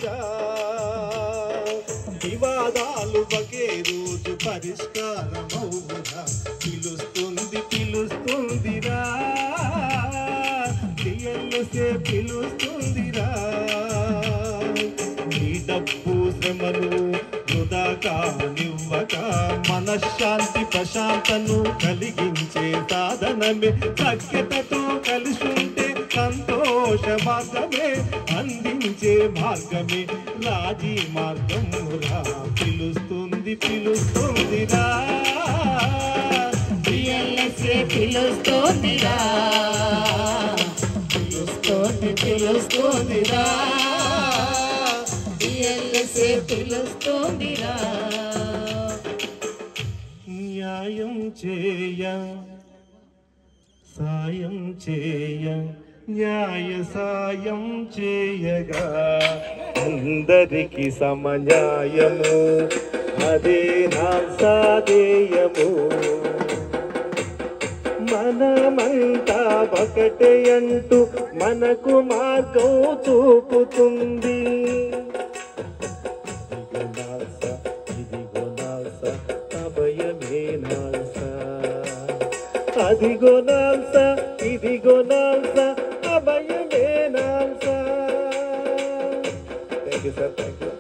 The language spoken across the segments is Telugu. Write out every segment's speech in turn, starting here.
పిలుస్తుందిరా వివాదాలు ఒకే రోజు పరిష్కారమవురా పిలుస్తుంది పిలుస్తుందిరా టిఎల్ఎస్ఏ పిలుస్తుందిరా నీ డబ్బు శ్రమను వృధాగా నివ్వక మనశ్శాంతి ప్రశాంతను కలిగించే సాధనమే సఖ్యతతో కలిసి ఉంటే సంతోష మార్గమే అందించే మార్గమే రాజీ మార్గం రా పిలుస్తుంది పిలుస్తుందిరా పిఎల్ఎస్ఏ పిలుస్తోందిరా పిలుస్తోంది పిలుస్తోందిరా పిఎల్ఎస్ఏ పిలుస్తోందిరా న్యాయం చేయ సాయం చేయ న్యాయ సాయం చేయగా అందరికి సమన్యాయము అదే నా సాధేయము మనమంతా ఒకటే అంటూ మనకు మార్గం చూపుతుంది ఇదిగో నాస, ఇదిగో నాస, అభయమే నాస. అదిగో నాల్స ఇదిగో నాల్స అభయమే నాల్స thank you sir thank you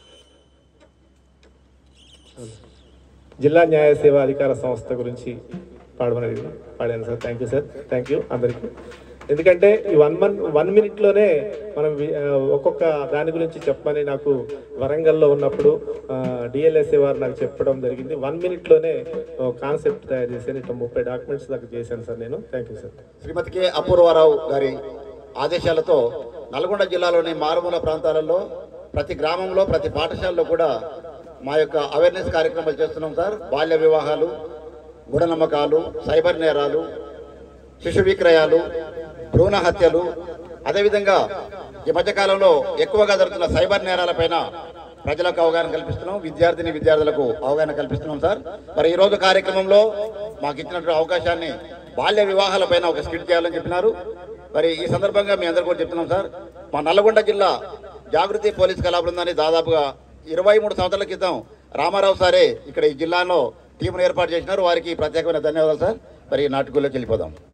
జిల్లా న్యాయ సేవా అధికార సంస్థ గురించి పాడమని పాడాను sir thank you sir thank you అందరికీ ఎందుకంటే ఈ వన్ మన్ వన్ మినిట్లోనే మనం వి- ఆ, ఒక్కొక్క దాని గురించి చెప్పమని నాకు వరంగల్లో ఉన్నప్పుడు డిఎల్ఎస్ఏ వారు నాకు చెప్పడం జరిగింది వన్ మినిట్లోనే కాన్సెప్ట్ తయారు చేశాను ఇట్లా ముప్పై డాక్యుమెంట్స్ దాకా చేశాను సార్ నేను thank you sir Shrimati K Apoorva Rao గారి ఆదేశాలతో నల్గొండ జిల్లాలోని మారుమూల ప్రాంతాలలో ప్రతి గ్రామంలో ప్రతి పాఠశాలలో కూడా మా యొక్క అవేర్నెస్ కార్యక్రమాలు చేస్తున్నాం సార్ బాల్య వివాహాలు మూఢనమ్మకాలు సైబర్ నేరాలు శిశు విక్రయాలు భ్రూణ హత్యలు అదేవిధంగా ఈ మధ్యకాలంలో ఎక్కువగా జరుగుతున్న సైబర్ నేరాలపైన ప్రజలకు అవగాహన కల్పిస్తున్నాం విద్యార్థిని విద్యార్థులకు అవగాహన కల్పిస్తున్నాం సార్ మరి ఈ రోజు కార్యక్రమంలో మాకు ఇచ్చినటువంటి అవకాశాన్ని బాల్య వివాహాలపైన ఒక స్కిట్ చేయాలని చెప్పినారు మరి ఈ సందర్భంగా మీ అందరికీ కూడా చెప్తున్నాం సార్ మా నల్గొండ జిల్లా జాగృతి పోలీస్ కళా బృందాన్ని దాదాపుగా ఇరవై మూడు సంవత్సరాల క్రితం రామారావు సారే ఇక్కడ ఈ జిల్లాలో టీంను ఏర్పాటు చేసినారు వారికి ప్రత్యేకమైన ధన్యవాదాలు సార్ మరి నాటుకుల్లోకి వెళ్ళిపోదాం